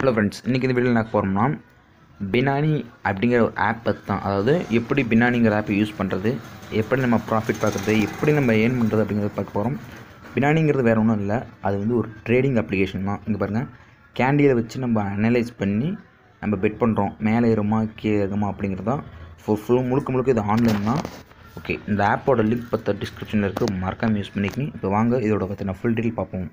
hello friends இன்றைக்கி இந்த வீடியோவில் என்ன போகிறோம்னா பினானி அப்படிங்கிற ஒரு ஆப் பற்றி தான் அதாவது எப்படி பினானிங்கிற ஆப்பை யூஸ் பண்ணுறது எப்படி நம்ம ப்ராஃபிட் பார்க்குறது எப்படி நம்ம ஏர்ன் பண்ணுறது அப்படிங்கிறத பார்க்க போகிறோம் பினானிங்கிறது வேறு ஒன்றும் இல்லை அது வந்து ஒரு ட்ரேடிங் அப்ளிகேஷன் தான் இங்கே பாருங்கள் கேண்டியை வச்சு நம்ம அனலைஸ் பண்ணி நம்ம பெட் பண்ணுறோம் மேலே ஏறுமா கீழே ஏறுமா அப்படிங்கிறது தான் ஃபுல் ஃபுல் முழுக்க முழுக்க இது ஆன்லைன் தான் ஓகே இந்த ஆப்போட லிங்க் பற்றி டிஸ்கிரிப்ஷனில் இருக்குது மறக்காமல் யூஸ் பண்ணிக்கிங்க இப்போ வாங்க இதோட பற்றின ஃபுல் டீட்டெயில் பார்ப்போம்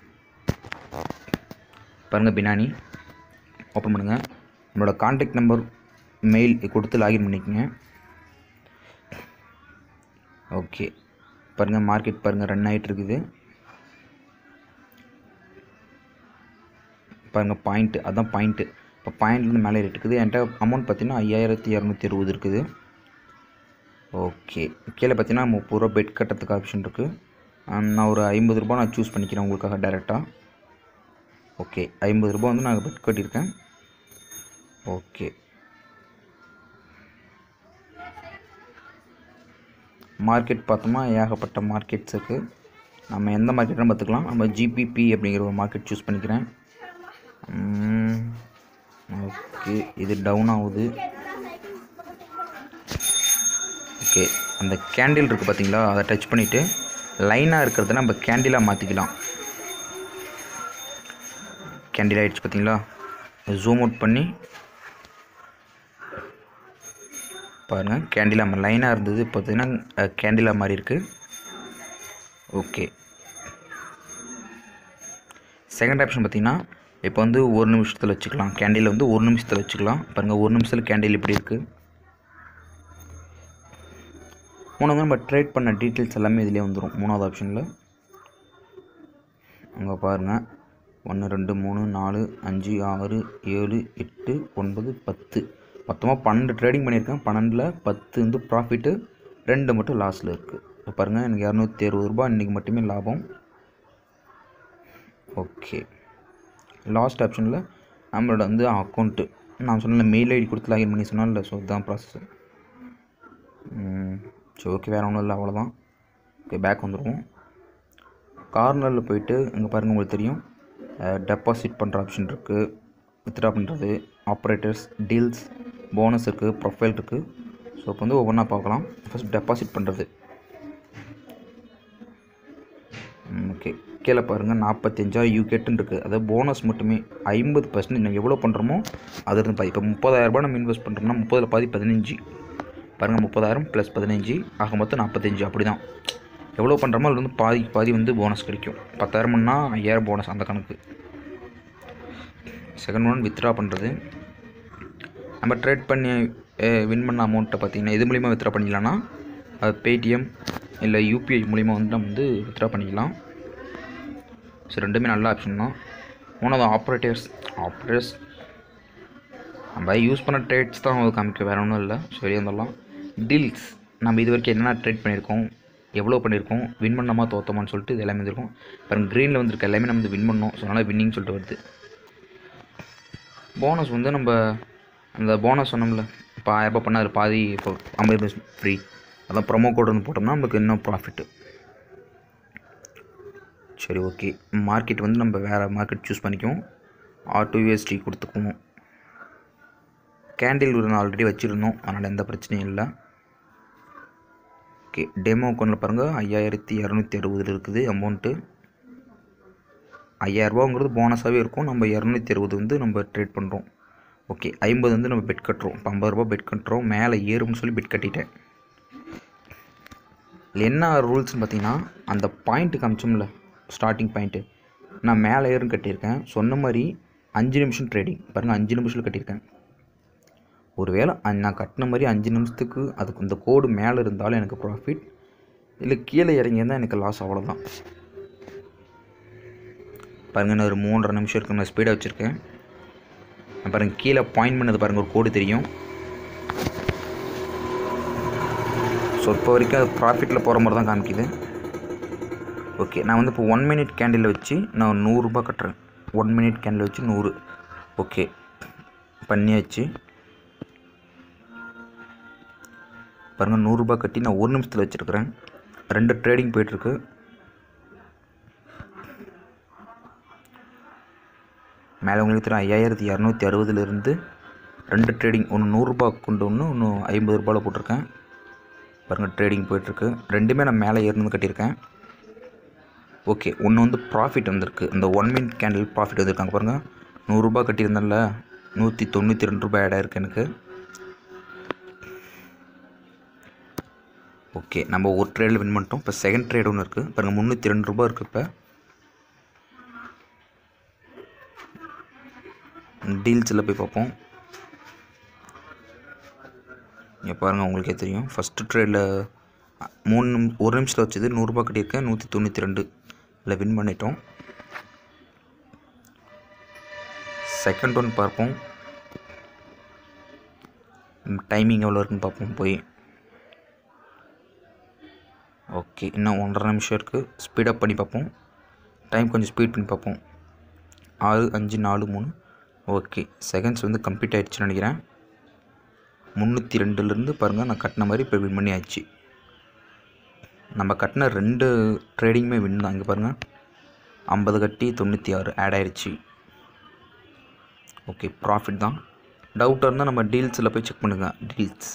பாருங்கள் பினானி ஓப்பன் பண்ணுங்கள் என்னோடய காண்டாக்ட் நம்பர் மெயில் கொடுத்து லாகின் பண்ணிக்கோங்க ஓகே பாருங்கள் மார்க்கெட் பாருங்கள் ரன் ஆகிட்டு இருக்குது பாருங்கள் பாயிண்ட்டு அதுதான் பாயிண்ட்டு இப்போ பாயிண்ட்லேருந்து மேலே ஏறிட்டு இருக்குது என்கிட்ட அமௌண்ட் பார்த்தீங்கன்னா ஐயாயிரத்தி இரநூத்தி அறுபது இருக்குது ஓகே கீழே பார்த்தீங்கன்னா முப்பது ரூபா பெட் கட்டுறதுக்கு ஆப்ஷன் இருக்குது நான் ஒரு ஐம்பது ரூபா நான் சூஸ் பண்ணிக்கிறேன் உங்களுக்காக டேரெக்டாக ஓகே ஐம்பது ரூபா வந்து நான் பெட் கட்டியிருக்கேன் ஓகே மார்க்கெட் பார்த்தோமா ஏகப்பட்ட மார்க்கெட்ஸ் இருக்குது நம்ம எந்த மார்க்கெட்டும் பார்த்துக்கலாம் நம்ம ஜிபிபி அப்படிங்கிற ஒரு மார்க்கெட் சூஸ் பண்ணிக்கிறேன் ஓகே இது டவுன் ஆகுது ஓகே அந்த கேண்டில் இருக்குது பார்த்தீங்களா அதை டச் பண்ணிவிட்டு லைனாக இருக்கிறத நம்ம கேண்டிலாக மாற்றிக்கலாம் கேண்டில் ஆகிடுச்சு பார்த்தீங்களா ஜூம் அவுட் பண்ணி பாருங்கள் கேண்டிலா லைனாக இருந்தது இப்போ பார்த்தீங்கன்னா கேண்டிலா மாதிரி இருக்குது ஓகே செகண்ட் ஆப்ஷன் பார்த்தீங்கன்னா இப்போ வந்து ஒரு நிமிஷத்தில் வச்சுக்கலாம் கேண்டில் வந்து ஒரு நிமிஷத்தில் வச்சுக்கலாம் பாருங்கள் ஒரு நிமிஷத்தில் கேண்டில் இப்படி இருக்குது மூணாவது நம்ம ட்ரேட் பண்ண டீட்டெயில்ஸ் எல்லாமே இதிலே வந்துடும் மூணாவது ஆப்ஷனில் அங்கே பாருங்கள் ஒன்று ரெண்டு மூணு நாலு அஞ்சு ஆறு ஏழு எட்டு ஒன்பது பத்து மொத்தமாக பன்னெண்டு ட்ரேடிங் பண்ணியிருக்கேன் பன்னெண்டில் பத்து வந்து ப்ராஃபிட்டு ரெண்டு மட்டும் லாஸில் இருக்குது இப்போ பாருங்கள் எனக்கு இரநூத்தி அறுபது ரூபா இன்றைக்கி மட்டுமே லாபம் ஓகே லாஸ்ட் ஆப்ஷனில் நம்மளோட வந்து அக்கௌண்ட்டு நான் சொன்ன மெயில் ஐடி கொடுத்து லாகின் பண்ணி சொன்னால ஸோ இதுதான் ப்ராசஸ் சரி ஓகே வேறு ஒன்றும் இல்லை அவ்வளோதான் ஓகே பேக் வந்துடுவோம் கார்னரில் போயிட்டு இங்கே பாருங்கள் உங்களுக்கு தெரியும் டெபாசிட் பண்ணுற ஆப்ஷன் இருக்குது வித்ட்ரா பண்ணுறது ஆப்ரேட்டர்ஸ் டீல்ஸ் போனஸ் இருக்குது ப்ரொஃபைல் இருக்குது ஸோ இப்போ வந்து ஒவ்வொன்றா பார்க்கலாம் ஃபஸ்ட் டெபாசிட் பண்ணுறது ஓகே கீழே பாருங்கள் நாற்பத்தஞ்சாயிரம் யூகேட்டுன்னு இருக்குது அதாவது போனஸ் மட்டுமே ஐம்பது பர்சன்ட் நம்ம எவ்வளோ பண்ணுறோமோ அது இருந்து பாதி இப்போ முப்பதாயிரரூபா நம்ம இன்வெஸ்ட் பண்ணுறோம்னா முப்பதில் பாதி பதினஞ்சு பாருங்கள் முப்பதாயிரம் ப்ளஸ் பதினஞ்சு ஆக மொத்தம் நாற்பத்தஞ்சு அப்படி தான் எவ்வளோ பண்ணுறோமோ அதில் வந்து பாதி பாதி வந்து போனஸ் கிடைக்கும் பத்தாயிரம்னா ஐயாயிரம் போனஸ் அந்த கணக்கு செகண்ட் ஒன் வித்ட்ரா பண்ணுறது நம்ம ட்ரேட் பண்ணி வின் பண்ண அமௌண்ட்டை பார்த்திங்கன்னா எது மூலிமா வித்ட்ரா பண்ணிக்கலாம்னா அது பேடிஎம் இல்லை யூபிஐ மூலிமா வந்து நம்ம வந்து வித்ட்ரா பண்ணிக்கலாம் ஸோ ரெண்டுமே நல்ல ஆப்ஷன் தான் மூணாவது ஆப்ரேட்டர்ஸ் ஆப்ரேட்டர்ஸ் நம்ம யூஸ் பண்ண ட்ரேட்ஸ் தான் அது காமிக்க வேறு ஒன்றும் இல்லை ஸோ வெளியே வந்துடலாம் டீல்ஸ் நம்ம இது வரைக்கும் என்னென்ன ட்ரேட் பண்ணியிருக்கோம் எவ்வளோ பண்ணியிருக்கோம் வின் பண்ணாமா தோத்தோமான்னு சொல்லிட்டு இது எல்லாமே வந்துருக்கும் பாருங்க க்ரீனில் வந்துருக்க எல்லாமே நம்ம வந்து வின் பண்ணோம் ஸோ அதனால் வின்னிங் சொல்லிட்டு வருது போனஸ் வந்து நம்ம அந்த போனஸ் சொன்னோம்ல இப்போ ஆயிரரூபா பண்ணால் அதில் பாதி இப்போ ஐம்பது பர்சன்ட் ஃப்ரீ அதான் ப்ரொமோ கோட் வந்து போட்டோம்னா நமக்கு இன்னும் ப்ராஃபிட்டு சரி ஓகே மார்க்கெட் வந்து நம்ம வேறு மார்க்கெட் சூஸ் பண்ணிக்குவோம் ஆர் டூ யூஎஸ்டி கொடுத்துக்குவோம் கேண்டில் ஒரு ஆல்ரெடி வச்சுருந்தோம் அதனால் எந்த பிரச்சனையும் இல்லை ஓகே டெமோ அக்கௌண்ட்டில் பாருங்கள் ஐயாயிரத்தி இரநூத்தி அறுபதில் இருக்குது அமௌண்ட்டு ஐயாயிரரூபாங்கிறது போனஸாகவே இருக்கும் நம்ம இரநூத்தி அறுபது வந்து நம்ம ட்ரேட் பண்ணுறோம் ஓகே ஐம்பது வந்து நம்ம பெட் கட்டுறோம் இப்போ ஐம்பது ரூபா பெட் கட்டுறோம் மேலே ஏறும்னு சொல்லி பெட் கட்டிட்டேன் இல்லை என்ன ரூல்ஸ்னு பார்த்தீங்கன்னா அந்த பாயிண்ட்டு காமிச்சோம்ல ஸ்டார்டிங் பாயிண்ட்டு நான் மேலே ஏறும் கட்டியிருக்கேன் சொன்ன மாதிரி அஞ்சு நிமிஷம் ட்ரேடிங் பாருங்கள் அஞ்சு நிமிஷத்தில் கட்டியிருக்கேன் ஒருவேளை நான் கட்டின மாதிரி அஞ்சு நிமிஷத்துக்கு அதுக்கு இந்த கோடு மேலே இருந்தாலும் எனக்கு ப்ராஃபிட் இல்லை கீழே இறங்கியிருந்தால் எனக்கு லாஸ் அவ்வளோதான் பாருங்கள் நான் ஒரு மூன்றரை நிமிஷம் இருக்கு நான் ஸ்பீடாக வச்சுருக்கேன் பாருங்கள் கீழே பாயிண்ட் பண்ணது பாருங்கள் ஒரு கோடு தெரியும் ஸோ இப்போ வரைக்கும் அது ப்ராஃபிட்டில் போகிற மாதிரி தான் காமிக்குது ஓகே நான் வந்து இப்போ ஒன் மினிட் கேண்டில் வச்சு நான் நூறுரூபா கட்டுறேன் ஒன் மினிட் கேண்டில் வச்சு நூறு ஓகே பண்ணியாச்சு பாருங்கள் நூறுரூபா கட்டி நான் ஒரு நிமிஷத்தில் வச்சுருக்கிறேன் ரெண்டு ட்ரேடிங் போயிட்டுருக்கு மேலே உங்களுக்கு தெரியும் ஐயாயிரத்தி இரநூத்தி அறுபதுலேருந்து ரெண்டு ட்ரேடிங் ஒன்று நூறுரூபா கொண்டு ஒன்று ஒன்று ஐம்பது ரூபாயில் போட்டிருக்கேன் பாருங்கள் ட்ரேடிங் போயிட்டுருக்கு ரெண்டுமே நான் மேலே ஏறினது கட்டியிருக்கேன் ஓகே ஒன்று வந்து ப்ராஃபிட் வந்திருக்கு இந்த ஒன் மினிட் கேண்டில் ப்ராஃபிட் வந்திருக்காங்க பாருங்கள் நூறுரூபா கட்டியிருந்தேன்ல நூற்றி தொண்ணூற்றி ரெண்டு ரூபாய் ஆட் ஆயிருக்கு எனக்கு ஓகே நம்ம ஒரு ட்ரேடில் வின் பண்ணிட்டோம் இப்போ செகண்ட் ட்ரேட் ஒன்று இருக்குது பாருங்கள் முந்நூற்றி ரெண்டு ரூபா இருக்குது இப்போ டீல்ஸில் போய் பார்ப்போம் இங்கே பாருங்கள் உங்களுக்கே தெரியும் ஃபஸ்ட்டு ட்ரேடில் மூணு நிமி ஒரு நிமிஷத்தில் வச்சது நூறுரூபா கட்டியிருக்கேன் நூற்றி தொண்ணூற்றி ரெண்டு இதில் வின் பண்ணிட்டோம் செகண்ட் ஒன் பார்ப்போம் டைமிங் எவ்வளோ இருக்குன்னு பார்ப்போம் போய் ஓகே இன்னும் ஒன்றரை நிமிஷம் இருக்குது ஸ்பீடப் பண்ணி பார்ப்போம் டைம் கொஞ்சம் ஸ்பீட் பண்ணி பார்ப்போம் ஆறு அஞ்சு நாலு மூணு ஓகே செகண்ட்ஸ் வந்து கம்ப்ளீட் ஆகிடுச்சுன்னு நினைக்கிறேன் முந்நூற்றி ரெண்டுலேருந்து பாருங்கள் நான் கட்டின மாதிரி இப்போ வின் பண்ணி ஆயிடுச்சு நம்ம கட்டின ரெண்டு ட்ரேடிங்குமே வின் தான் இங்கே பாருங்கள் ஐம்பது கட்டி தொண்ணூற்றி ஆறு ஆட் ஆயிடுச்சு ஓகே ப்ராஃபிட் தான் டவுட்டாக இருந்தால் நம்ம டீல்ஸில் போய் செக் பண்ணுங்கள் டீல்ஸ்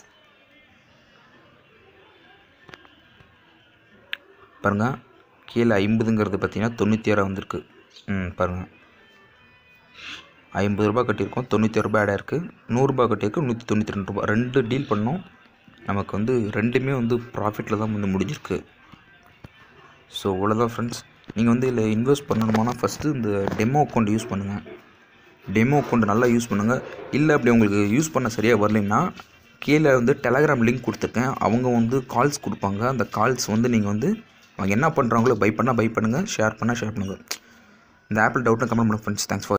பாருங்கள் கீழே ஐம்பதுங்கிறது பார்த்தீங்கன்னா தொண்ணூற்றி ஆறாக வந்திருக்கு ம் பாருங்கள் ஐம்பது ரூபா கட்டியிருக்கோம் தொண்ணூற்றி ரூபாய் ஆடாக இருக்குது நூறுரூபா கட்டியிருக்கோம் நூற்றி தொண்ணூற்றி ரெண்டு ரூபா ரெண்டு டீல் பண்ணோம் நமக்கு வந்து ரெண்டுமே வந்து ப்ராஃபிட்டில் தான் வந்து முடிஞ்சிருக்கு ஸோ இவ்வளோதான் ஃப்ரெண்ட்ஸ் நீங்கள் வந்து இதில் இன்வெஸ்ட் பண்ணணுமானா ஃபஸ்ட்டு இந்த டெமோ அக்கௌண்ட் யூஸ் பண்ணுங்கள் டெமோ அக்கௌண்ட் நல்லா யூஸ் பண்ணுங்கள் இல்லை அப்படி உங்களுக்கு யூஸ் பண்ண சரியாக வரலைன்னா கீழே வந்து டெலகிராம் லிங்க் கொடுத்துருக்கேன் அவங்க வந்து கால்ஸ் கொடுப்பாங்க அந்த கால்ஸ் வந்து நீங்கள் வந்து அவங்க என்ன பண்ணுறாங்களோ பை பண்ணால் பை பண்ணுங்கள் ஷேர் பண்ணால் ஷேர் பண்ணுங்கள் இந்த ஆப்பிள் டவுட்னு கமெண்ட் பண்ணுங்கள் ஃப்ரெண்ட்ஸ் தேங்க்ஸ் ஃபார்